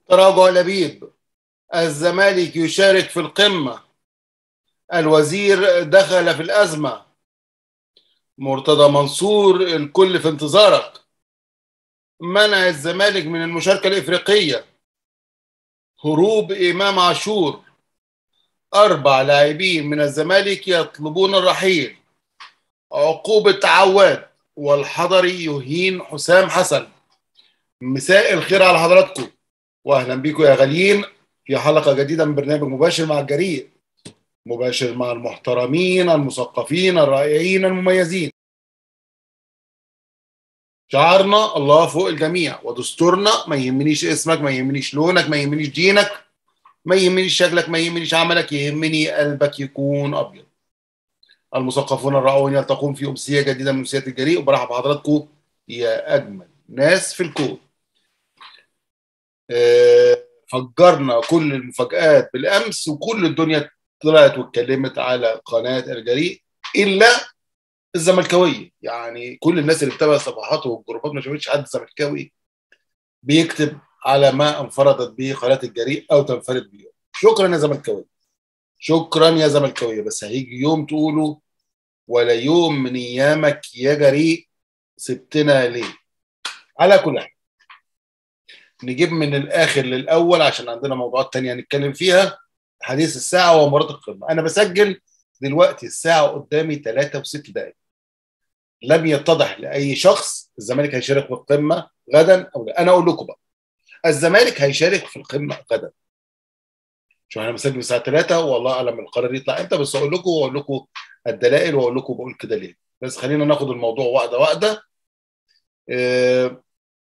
تراجع لبيب الزمالك يشارك في القمة الوزير دخل في الأزمة مرتضى منصور الكل في انتظارك منع الزمالك من المشاركة الإفريقية هروب إمام عاشور أربع لاعبين من الزمالك يطلبون الرحيل عقوبة عواد والحضري يهين حسام حسن مساء الخير على حضراتكم واهلا بيكم يا غاليين في حلقه جديده من برنامج مباشر مع الجريء مباشر مع المحترمين المثقفين الرائعين المميزين شعارنا الله فوق الجميع ودستورنا ما يهمنيش اسمك ما يهمنيش لونك ما يهمنيش دينك ما يهمنيش شكلك ما يهمنيش عملك يهمني قلبك يكون ابيض المثقفون الرائعون يلتقون في امسيه جديده من امسيات الجريء وبرحب بحضراتكم يا اجمل ناس في الكون فجرنا كل المفاجآت بالامس وكل الدنيا طلعت واتكلمت على قناه الجريء الا الزملكاويه يعني كل الناس اللي بتابع صفحاته والجروبات ما شافتش حد زملكاوي بيكتب على ما انفردت به قناه الجريء او تنفرد به شكرا يا زملكاويه شكرا يا زملكاويه بس هيجي يوم تقولوا ولا يوم من ايامك يا جريء سبتنا ليه على كل حال نجيب من الاخر للاول عشان عندنا موضوعات تانية هنتكلم فيها حديث الساعه ومباراه القمه انا بسجل دلوقتي الساعه قدامي 3 و6 دقائق لم يتضح لاي شخص الزمالك هيشارك في القمه غدا او لا انا اقول لكم بقى الزمالك هيشارك في القمه غدا شو انا بسجل الساعه 3 والله اعلم القرار يطلع امتى بس اقول لكم واقول لكم الدلائل واقول لكم بقول كده ليه بس خلينا ناخد الموضوع واحده واحده أه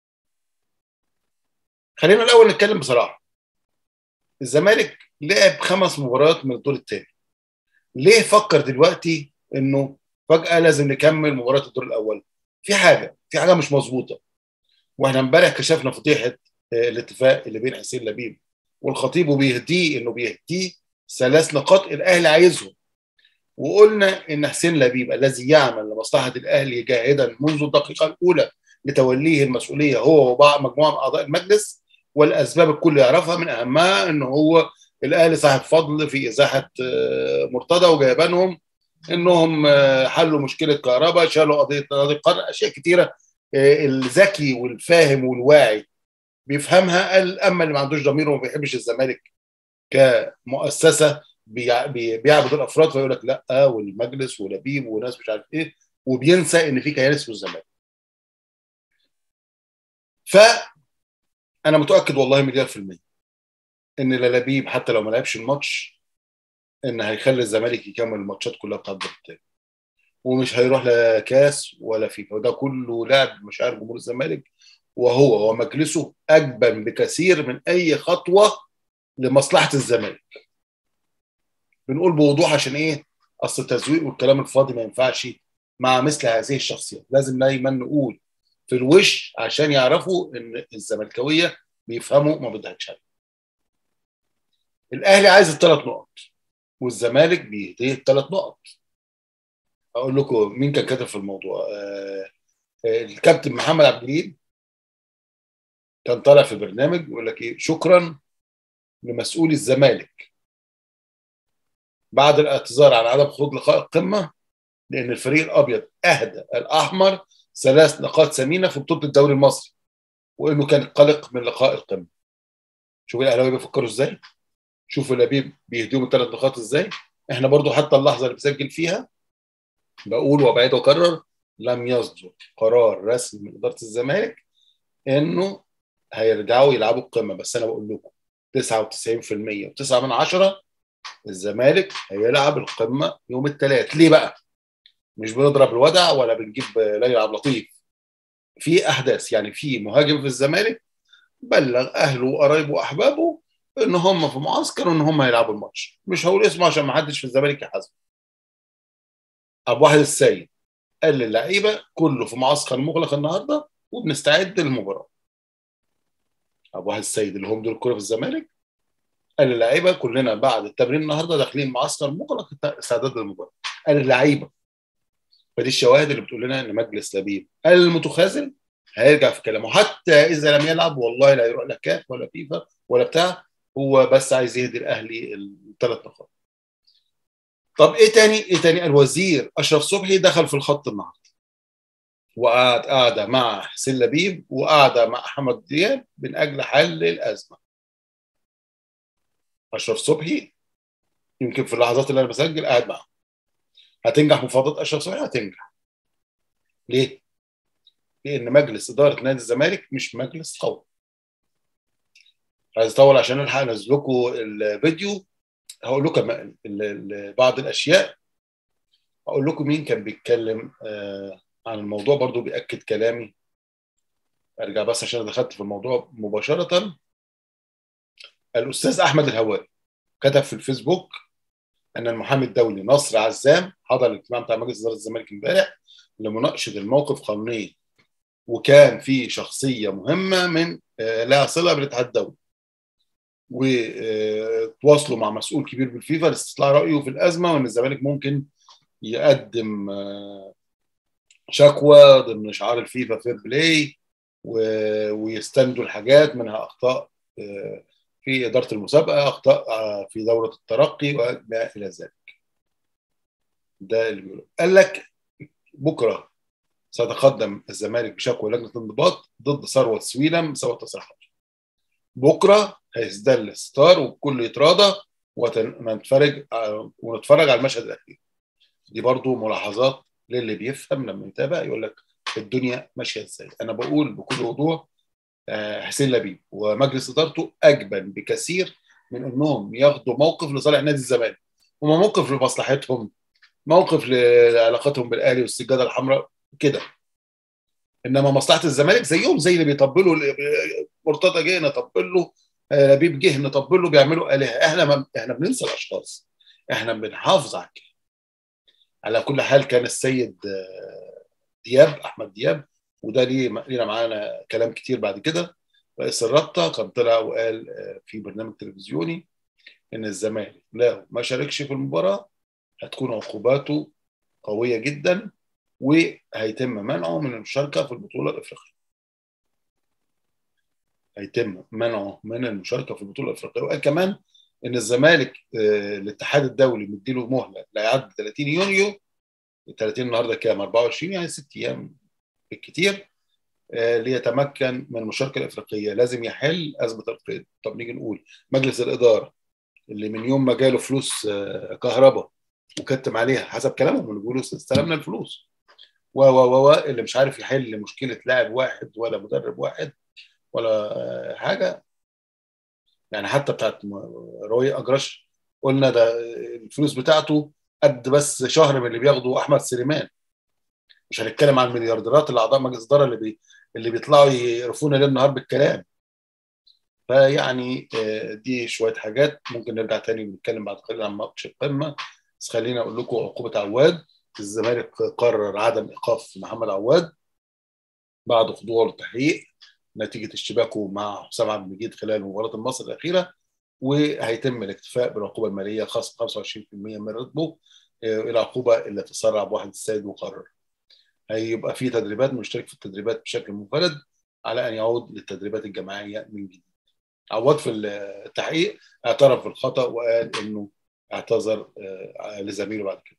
خلينا الاول نتكلم بصراحه الزمالك لعب خمس مباريات من الدور الثاني ليه فكر دلوقتي انه فجاه لازم نكمل مباراه الدور الاول في حاجه في حاجه مش مظبوطه واحنا امبارح كشفنا فضيحه الاتفاق اللي بين حسين لبيب والخطيب وبيهديه انه بيهديه ثلاث نقاط الاهلي عايزهم وقلنا ان حسين لبيب الذي يعمل لمصلحه الاهلي جاهدا منذ الدقيقه الاولى لتوليه المسؤوليه هو وبعض مجموعه من اعضاء المجلس والاسباب الكل يعرفها من اهمها ان هو الاهلي صاحب فضل في ازاحه مرتضى وجايبانهم انهم حلوا مشكله كهرباء شالوا قضيه قضيه القرن اشياء كثيره الذكي والفاهم والواعي بيفهمها قال اما اللي ما عندوش ضمير وما بيحبش الزمالك كمؤسسه بيعبد الافراد فيقول لك لا والمجلس ولبيب وناس مش عارف ايه وبينسى ان في كيان اسمه الزمالك. ف انا متاكد والله مليار في الميه ان لبيب حتى لو ما لعبش الماتش ان هيخلي الزمالك يكمل الماتشات كلها بتاعت الدور الثاني ومش هيروح لا كاس ولا فيفا وده كله لعب مشاعر جمهور الزمالك وهو ومجلسه اجبن بكثير من اي خطوه لمصلحه الزمالك بنقول بوضوح عشان ايه اصل التزويق والكلام الفاضي ما ينفعش مع مثل هذه الشخصيات لازم دايما نقول في الوش عشان يعرفوا ان الزملكاويه بيفهموا ما بيضحكش عليهم. الاهلي عايز الثلاث نقط والزمالك بيهديه الثلاث نقط. اقول لكم مين كان كاتب في الموضوع آه الكابتن محمد عبد الجليل كان طالع في برنامج يقول لك ايه شكرا لمسؤولي الزمالك بعد الاعتذار عن عدم خروج لقاء القمه لان الفريق الابيض اهدى الاحمر ثلاث نقاط ثمينه في بطوله الدوري المصري وانه كان قلق من لقاء القمه شوف الاهلاويه بيفكروا ازاي شوف لبيب بيهديهم الثلاث نقاط ازاي احنا برضو حتى اللحظه اللي بسجل فيها بقول وبعيد واكرر لم يصدر قرار رسمي من اداره الزمالك انه هيرجعوا يلعبوا القمه بس انا بقول لكم 99% و9 من عشرة الزمالك هيلعب القمه يوم الثلاث ليه بقى؟ مش بنضرب الودع ولا بنجيب ليلى عبد اللطيف في احداث يعني في مهاجم في الزمالك بلغ اهله وقرايبه واحبابه ان هم في معسكر وان هم هيلعبوا الماتش مش هقول اسمه عشان ما حدش في الزمالك يحاسبه ابو واحد السيد قال للعيبه كله في معسكر مغلق النهارده وبنستعد للمباراه ابو واحد السيد اللي هم دول الكوره في الزمالك قال للعيبه كلنا بعد التمرين النهارده داخلين معسكر مغلق استعداد للمباراه قال للعيبه فدي الشواهد اللي بتقول لنا ان مجلس لبيب قال المتخاذل هيرجع في كلامه حتى اذا لم يلعب والله لا يروح لا كاف ولا فيفا ولا بتاع هو بس عايز يهدي الاهلي الثلاث نقاط طب ايه تاني ايه تاني الوزير اشرف صبحي دخل في الخط النهارده وقعد قاعده مع حسين لبيب وقاعده مع احمد دياب من اجل حل الازمه اشرف صبحي يمكن في اللحظات اللي انا بسجل قاعد معاه هتنجح مفاوضات اشرف صبحي هتنجح ليه؟ لان مجلس اداره نادي الزمالك مش مجلس قوي عايز اطول عشان الحق انزل لكم الفيديو هقول لكم بعض الاشياء هقول لكم مين كان بيتكلم عن الموضوع برضو بياكد كلامي ارجع بس عشان دخلت في الموضوع مباشره الاستاذ احمد الهواري كتب في الفيسبوك ان المحامي الدولي نصر عزام حضر الاجتماع بتاع مجلس اداره الزمالك امبارح لمناقشه الموقف قانونيا وكان في شخصيه مهمه من لها صله بالاتحاد الدولي وتواصلوا مع مسؤول كبير بالفيفا لاستطلاع رايه في الازمه وان الزمالك ممكن يقدم شكوى ضمن شعار الفيفا فير بلاي ويستندوا الحاجات منها اخطاء في اداره المسابقه اخطاء في دوره الترقي وما الى ذلك ده اللي بيقوله قال لك بكره سيتقدم الزمالك بشكوى لجنه الانضباط ضد ثروت سويلم سوى تصريحات بكره هيزدل الستار والكل يتراضى ونتفرج ونتفرج على المشهد الاخير دي برضو ملاحظات للي بيفهم لما يتابع يقول لك الدنيا ماشيه ازاي انا بقول بكل وضوح حسين لبيب ومجلس ادارته اجبن بكثير من انهم ياخدوا موقف لصالح نادي الزمالك هم موقف لمصلحتهم موقف لعلاقتهم بالاهلي والسجاده الحمراء كده انما مصلحه الزمالك زيهم زي اللي بيطبلوا مرتضى جه نطبل له لبيب جه نطبل له بيعملوا الهه احنا ما احنا بننسى الاشخاص احنا بنحافظ على كده على كل حال كان السيد دياب احمد دياب وده ليه لينا معانا كلام كتير بعد كده رئيس الرابطه كان طلع وقال في برنامج تلفزيوني ان الزمالك لو ما شاركش في المباراه هتكون عقوباته قويه جدا وهيتم منعه من المشاركه في البطوله الافريقيه. هيتم منعه من المشاركه في البطوله الافريقيه وقال كمان ان الزمالك الاتحاد الدولي مديله مهله لا يعدي 30 يونيو 30 النهارده كام 24 يعني ست ايام بالكثير ليتمكن من المشاركه الافريقيه لازم يحل ازمه القيد طب نيجي نقول مجلس الاداره اللي من يوم ما جاله فلوس كهرباء وكتم عليها حسب كلامهم اللي بيقولوا استلمنا الفلوس و و و اللي مش عارف يحل مشكله لاعب واحد ولا مدرب واحد ولا حاجه يعني حتى بتاعت روي اجرش قلنا ده الفلوس بتاعته قد بس شهر من اللي بياخده احمد سليمان مش هنتكلم عن المليارديرات اللي اعضاء مجلس الاداره اللي بي اللي بيطلعوا يقرفونا ليل نهار بالكلام فيعني دي شويه حاجات ممكن نرجع تاني ونتكلم بعد قليل عن ماتش القمه بس خليني اقول لكم عقوبه عواد الزمالك قرر عدم ايقاف محمد عواد بعد خضوعه للتحقيق نتيجه اشتباكه مع حسام عبد المجيد خلال مباراه مصر الاخيره وهيتم الاكتفاء بالعقوبه الماليه خاصه 25% من راتبه الى عقوبه اللي تسرع بواحد السيد وقرر هيبقى في تدريبات مشترك في التدريبات بشكل منفرد على ان يعود للتدريبات الجماعيه من جديد عواد في التحقيق اعترف بالخطا وقال انه اعتذر لزميله بعد كده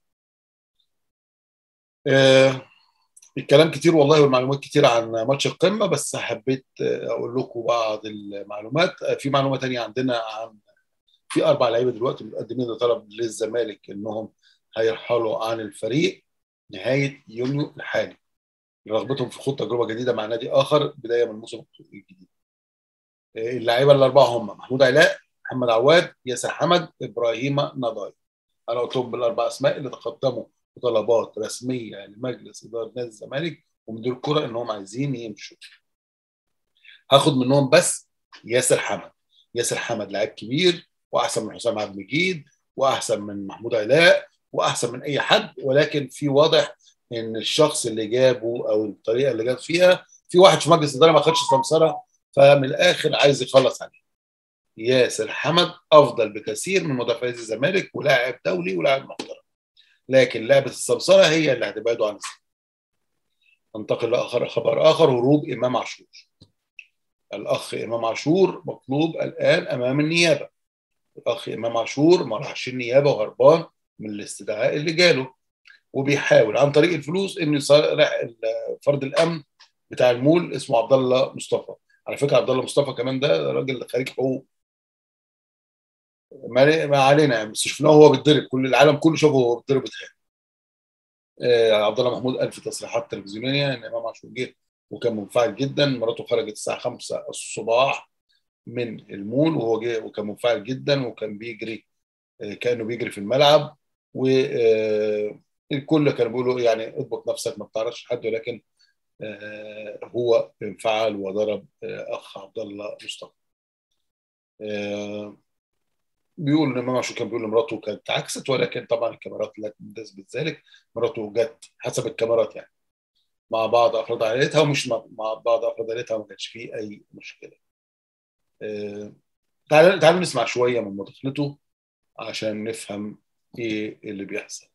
الكلام كتير والله والمعلومات كتير عن ماتش القمه بس حبيت اقول لكم بعض المعلومات في معلومه تانية عندنا عن في اربع لعيبه دلوقتي متقدمين لطلب للزمالك انهم هيرحلوا عن الفريق نهايه يونيو الحالي رغبتهم في خوض تجربه جديده مع نادي اخر بدايه من الموسم الجديد اللعيبه الاربعه هم محمود علاء محمد عواد ياسر حمد ابراهيم نضاي انا قلت لهم بالاربع اسماء اللي تقدموا بطلبات رسميه لمجلس اداره نادي الزمالك ومدير الكره انهم عايزين يمشوا هاخد منهم بس ياسر حمد ياسر حمد لاعب كبير واحسن من حسام عبد المجيد واحسن من محمود علاء واحسن من اي حد ولكن في واضح ان الشخص اللي جابه او الطريقه اللي جاب فيها في واحد في مجلس الاداره ما خدش سمسره فمن الاخر عايز يخلص عليه ياسر حمد افضل بكثير من مدافعي الزمالك ولاعب دولي ولاعب محترم لكن لعبه السمسره هي اللي هتبعده عن الزمالك ننتقل لاخر خبر اخر هروب امام عاشور الاخ امام عاشور مطلوب الان امام النيابه الاخ امام عاشور ما راحش النيابه وهربان من الاستدعاء اللي جاله وبيحاول عن طريق الفلوس انه يسرق فرد الامن بتاع المول اسمه عبد الله مصطفى على فكره عبد الله مصطفى كمان ده راجل خريج حقوق ما علينا يعني بس شفناه وهو بيتضرب كل العالم كله شافه وهو بيتضرب اتهام آه عبد الله محمود قال في تصريحات تلفزيونيه ان امام عاشور جه وكان منفعل جدا مراته خرجت الساعه 5 الصباح من المول وهو جه وكان منفعل جدا وكان بيجري آه كانه بيجري في الملعب والكل كانوا بيقولوا يعني اضبط نفسك ما بتعرفش حد ولكن آه هو انفعل وضرب آه اخ عبد الله مصطفى بيقول ان امام عاشور كان بيقول لمراته كانت عكست ولكن طبعا الكاميرات لا تثبت ذلك مراته جت حسب الكاميرات يعني مع بعض افراد عائلتها ومش مع بعض افراد عائلتها ما كانش فيه اي مشكله. آه تعالوا تعالوا نسمع شويه من مداخلته عشان نفهم ايه اللي بيحصل.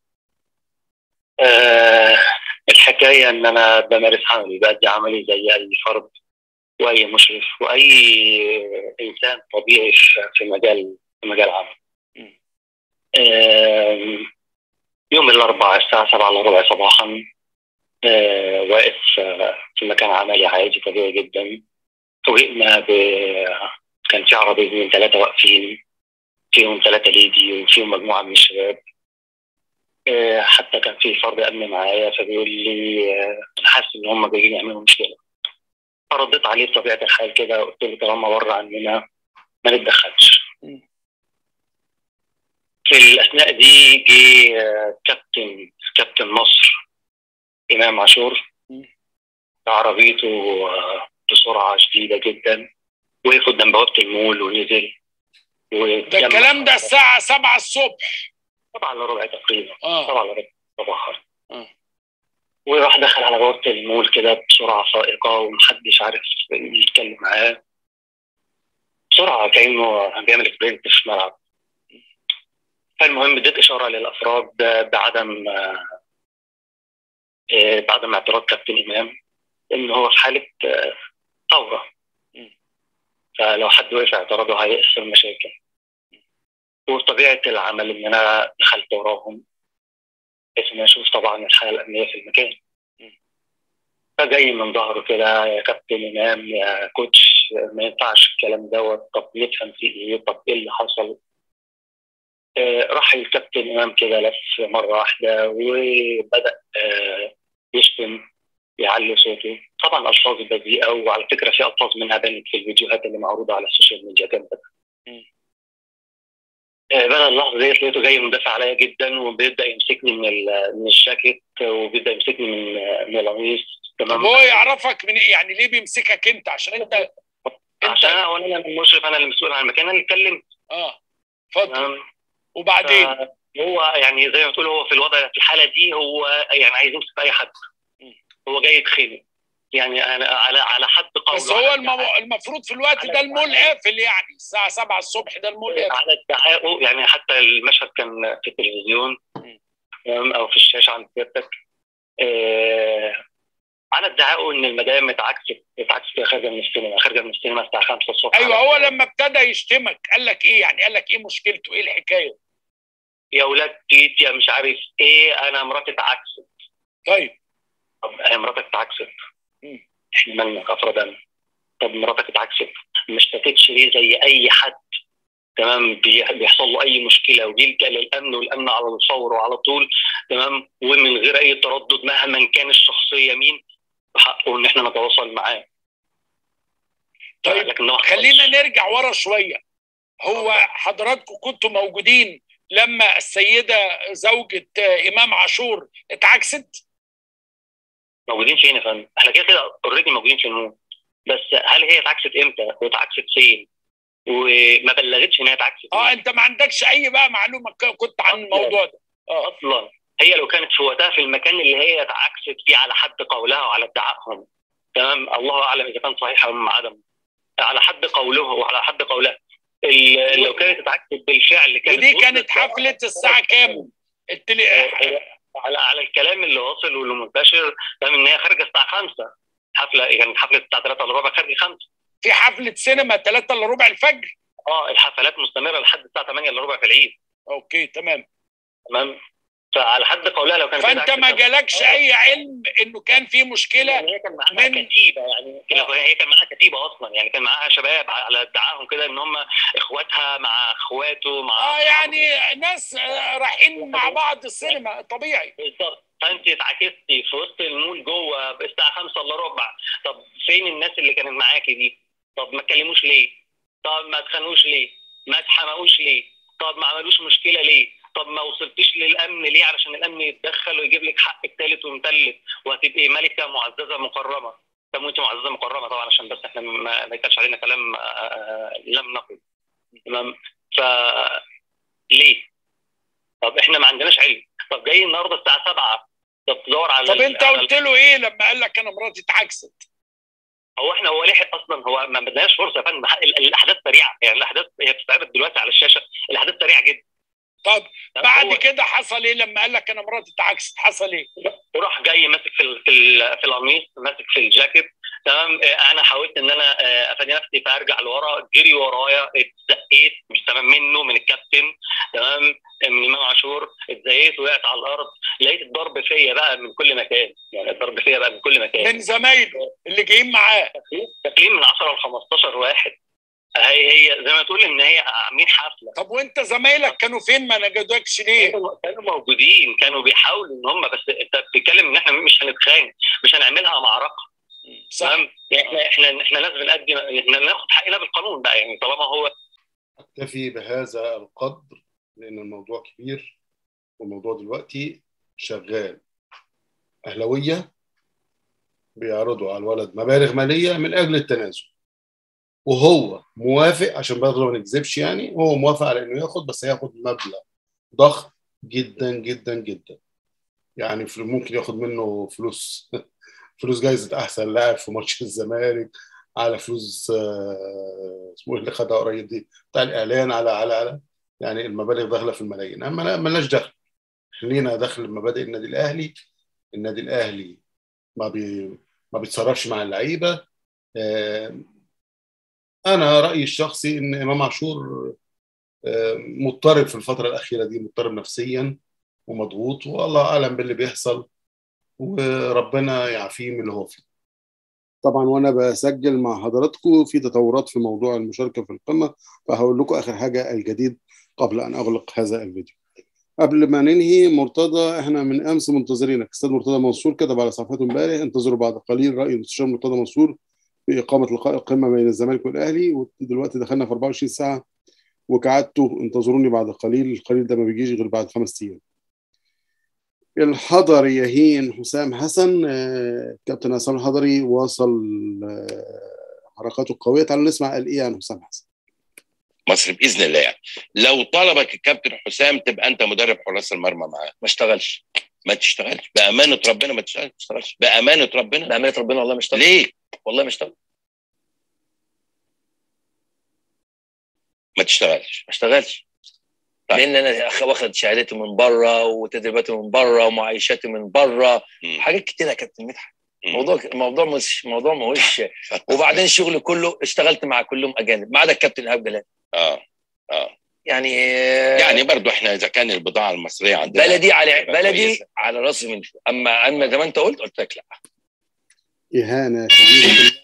آه الحكايه ان انا بمارس عملي بادي عملي زي اي فرد واي مشرف واي انسان طبيعي في مجال في مجال عمل. يوم الأربعاء الساعة 7 إلا ربع صباحا آه واقف آه في مكان عملي عادي طبيعي جدا فوجئنا ب كان في عربيتين ثلاثة واقفين فيهم ثلاثة ليدي وفيهم مجموعة من الشباب آه حتى كان في فرد أمن معايا فبيقول لي أنا حاسس إن هم جايين يعملوا مشكلة فرديت عليه بطبيعة الحال كده قلت له طالما بره عننا ما نتدخلش في الأثناء دي جه كابتن كابتن مصر إمام عاشور بعربيته بسرعة شديدة جدا وقف قدام بوابة المول ونزل ده الكلام ده الساعة 7 الصبح 7 الا ربع تقريبا اه 7 الا ربع صباحا آه. وراح دخل على بوابة المول كده بسرعة فائقة ومحدش عارف يتكلم معاه بسرعة كأنه بيعمل سبرنت في ملعب فالمهم اديت اشاره للافراد بعدم بعدم اعتراض كابتن امام ان هو في حاله ثوره فلو حد وقف اعتراضه هيحصل مشاكل وطبيعه العمل ان انا دخلت وراهم بحيث ان اشوف طبعا الحاله الامنيه في المكان فجاي من ظهره كده يا كابتن امام يا كوتش ما ينفعش الكلام دوت طب نفهم فيه ايه طب ايه اللي حصل آه راح الكابتن امام كده لف مره واحده وبدا آه يشتم يعلي صوته طبعا الفاظ بذيئه وعلى فكره في الفاظ منها بانت في الفيديوهات اللي معروضه على السوشيال ميديا كانت آه بدا اللحظه ديت لقيته جاي مدافع عليا جدا وبيبدا يمسكني من من الجاكيت وبيبدا يمسكني من من القميص تمام هو يعرفك من إيه؟ يعني ليه بيمسكك انت عشان انت عشان انا وانا المشرف انا المسؤول عن المكان انا اللي اتكلمت اه اتفضل وبعدين هو يعني زي ما تقول هو في الوضع في الحاله دي هو يعني عايز يمسك اي حد هو جاي يتخانق يعني انا على على حد قوله بس هو المو... المفروض في الوقت ده المول قافل يعني الساعه 7 الصبح ده المول قافل على ادعائه يعني حتى المشهد كان في التلفزيون او في الشاشه عند سيادتك آه على ادعائه ان المدام اتعكست اتعكست خارجه من السينما خارجه من السينما الساعه 5 الصبح ايوه هو لما ابتدى يشتمك قال لك ايه يعني قال لك ايه مشكلته ايه الحكايه يا ولاد تيت يا مش عارف ايه انا مراتي اتعكست طيب طب هي مراتك اتعكست احنا مالنا افرض طب مراتك اتعكست ما اشتكتش ليه زي اي حد تمام بيحصل له اي مشكله وبيلجا للامن والامن على الفور وعلى طول تمام ومن غير اي تردد مهما كان الشخصيه مين بحقه ان احنا نتواصل معاه طيب لكن خلينا نرجع ورا شويه هو حضراتكم كنتوا موجودين لما السيده زوجة امام عاشور اتعكست؟ موجودين فين يا فندم؟ احنا كده كده اوريدي موجودين في الموت بس هل هي اتعكست امتى؟ واتعكست فين؟ وما بلغتش ان هي اتعكست اه انت ما عندكش اي بقى معلومه كنت عن الموضوع ده اه اصلا هي لو كانت في وقتها في المكان اللي هي اتعكست فيه على حد قولها وعلى ادعائهم تمام الله اعلم اذا كان صحيح او عدم على حد قوله وعلى حد قولها لو كانت اتعكست بالفعل كانت ودي كانت حفله الساعه كام؟ التلي... على على الكلام الكلام اللي واصل واللي منتشر فاهم ان هي خارجه الساعه 5 حفله كانت حفله الساعه 3 الا ربع خارجه 5 في حفله سينما 3 الا ربع الفجر اه الحفلات مستمره لحد الساعه 8 الا ربع في العيد اوكي تمام تمام فعلى حد قولها لو كان في فانت دعم ما كده- جالكش آه. اي علم انه كان في مشكله يعني هي كان معاها من- كتيبه يعني آه. هي كان معاها كتيبه اصلا يعني كان معاها شباب على ادعائهم كده ان هم اخواتها مع اخواته مع اه يعني ناس آه، رايحين مع بعض السينما طبيعي بالظبط فانت اتعكستي في وسط المول جوه الساعه 5 الا ربع طب فين الناس اللي كانت معاكي دي؟ طب ما اتكلموش ليه؟ طب ما اتخانقوش ليه؟ ما اتحمقوش ليه؟ طب ما عملوش مشكله ليه؟ طب ما وصلتيش للامن ليه علشان الامن يتدخل ويجيب لك حقك ثالث ومثلث وهتبقي ملكه معززه مكرمه طب وانت معززه مكرمه طبعا عشان بس احنا ما ما يتقالش علينا كلام آه، آه، لم نقل تمام ف ليه؟ طب احنا ما عندناش علم طب جاي النهارده الساعه 7 طب تدور على طب ال- انت على قلت له ايه لما قال لك انا مراتي اتعكست هو احنا هو لحق اصلا هو ما بدناش فرصه يا فندم ال- الاحداث سريعه يعني الاحداث هي بتستعرض دلوقتي على الشاشه الاحداث سريعه جدا طب طب بعد هو كده حصل ايه لما قال لك انا مراتي اتعكست حصل ايه وراح جاي ماسك في ال- في ال- في القميص ماسك في الجاكيت تمام آه، انا حاولت ان انا آه، افادي نفسي فارجع لورا جري ورايا اتزقيت مش تمام منه من الكابتن تمام من امام عاشور اتزقيت وقعت على الارض لقيت الضرب فيا بقى من كل مكان يعني الضرب فيا بقى من كل مكان من زمايله اللي جايين معاه تقييم من 10 ل 15 واحد هي هي زي ما تقول ان هي عاملين حفله طب وانت زمايلك كانوا فين ما نجدوكش ليه كانوا كانوا موجودين كانوا بيحاولوا ان هم بس انت بتتكلم ان احنا مش هنتخانق مش هنعملها معركه صح فاهم يعني احنا احنا احنا ناس بنقدم احنا ناخد حقنا بالقانون بقى يعني طالما هو اكتفي بهذا القدر لان الموضوع كبير والموضوع دلوقتي شغال اهلاويه بيعرضوا على الولد مبالغ ماليه من اجل التنازل وهو موافق عشان برضه ما نكذبش يعني هو موافق على انه ياخد بس هياخد مبلغ ضخم جدا جدا جدا يعني في- ممكن ياخد منه فلوس فلوس جايزه احسن لاعب في ماتش الزمالك على فلوس آه، اسمه ايه اللي خدها قريب دي بتاع الاعلان على على على يعني المبالغ داخله في الملايين اما لا- ملناش دخل إحنا لينا دخل مبادئ النادي الاهلي النادي الاهلي ما بي ما بيتصرفش مع اللعيبه آه، انا رايي الشخصي ان امام عاشور آه، مضطرب في الفتره الاخيره دي مضطرب نفسيا ومضغوط والله اعلم باللي بيحصل وربنا يعافيه من اللي هو فيه طبعا وانا بسجل مع حضراتكم في تطورات في موضوع المشاركه في القمه فهقول لكم اخر حاجه الجديد قبل ان اغلق هذا الفيديو قبل ما ننهي مرتضى احنا من امس منتظرينك استاذ مرتضى منصور كتب على صفحته امبارح انتظروا بعد قليل راي المستشار مرتضى منصور في اقامه لقاء القمه بين الزمالك والاهلي ودلوقتي دخلنا في 24 ساعه وكعادته انتظروني بعد قليل القليل ده ما بيجيش غير بعد خمس ايام الحضري يهين حسام حسن آه، كابتن حسام الحضري واصل آه، حركاته القويه تعالوا نسمع قال ايه عن حسام حسن مصر باذن الله يعني لو طلبك الكابتن حسام تبقى انت مدرب حراس المرمى معاه ما اشتغلش ما تشتغلش بامانه ربنا ما تشتغلش ما اشتغلش بامانه ربنا بامانه ربنا والله ما اشتغل ليه والله ما اشتغل ما تشتغلش ما اشتغلش طيب. لان انا أخ- واخد شهادتي من بره وتدريباتي من بره ومعايشاتي من بره مم. حاجات كتير يا كابتن مدحت مم. موضوع الموضوع مش موضوع ماهوش وبعدين شغلي كله اشتغلت مع كلهم اجانب ما عدا الكابتن ايهاب جلال اه اه يعني يعني برضو احنا اذا كان البضاعه المصريه عندنا بلدي على تبقى بلدي كويسة. على راسي من فوق اما اما زي ما انت قلت قلت لك لا إهانة كبيرة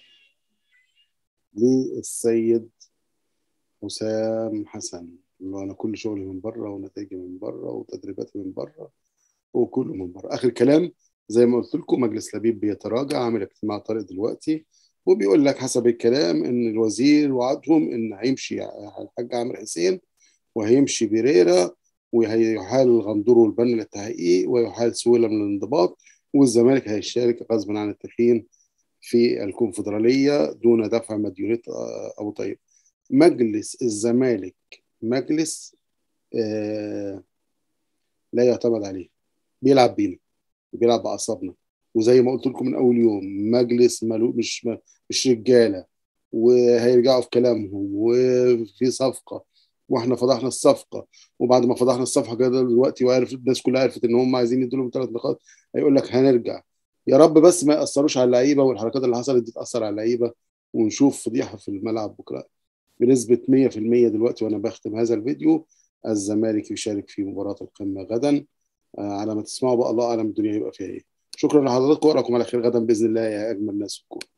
للسيد حسام حسن اللي هو أنا كل شغلي من بره ونتائجي من بره وتدريباتي من بره وكله من بره آخر كلام زي ما قلت لكم مجلس لبيب بيتراجع عامل اجتماع طارئ دلوقتي وبيقول لك حسب الكلام ان الوزير وعدهم ان هيمشي الحاج عامر حسين وهيمشي بيريرا وهيحال الغندور والبن للتحقيق ويحال سويلة من الانضباط والزمالك هيشارك غصبا عن التخين في الكونفدرالية دون دفع مديونية أبو طيب مجلس الزمالك مجلس آه لا يعتمد عليه بيلعب بينا بيلعب بأعصابنا وزي ما قلت لكم من أول يوم مجلس ملو مش مش رجالة وهيرجعوا في كلامهم وفي صفقة واحنا فضحنا الصفقه وبعد ما فضحنا الصفقه كده دلوقتي وعرف الناس كلها عرفت ان هم عايزين يدوا لهم ثلاث نقاط هيقول لك هنرجع يا رب بس ما ياثروش على اللعيبه والحركات اللي حصلت دي تاثر على اللعيبه ونشوف فضيحه في الملعب بكره بنسبه 100% دلوقتي وانا بختم هذا الفيديو الزمالك يشارك في مباراه القمه غدا آه على ما تسمعوا بقى الله اعلم الدنيا هيبقى فيها ايه شكرا لحضراتكم واراكم على خير غدا باذن الله يا اجمل ناس في الكون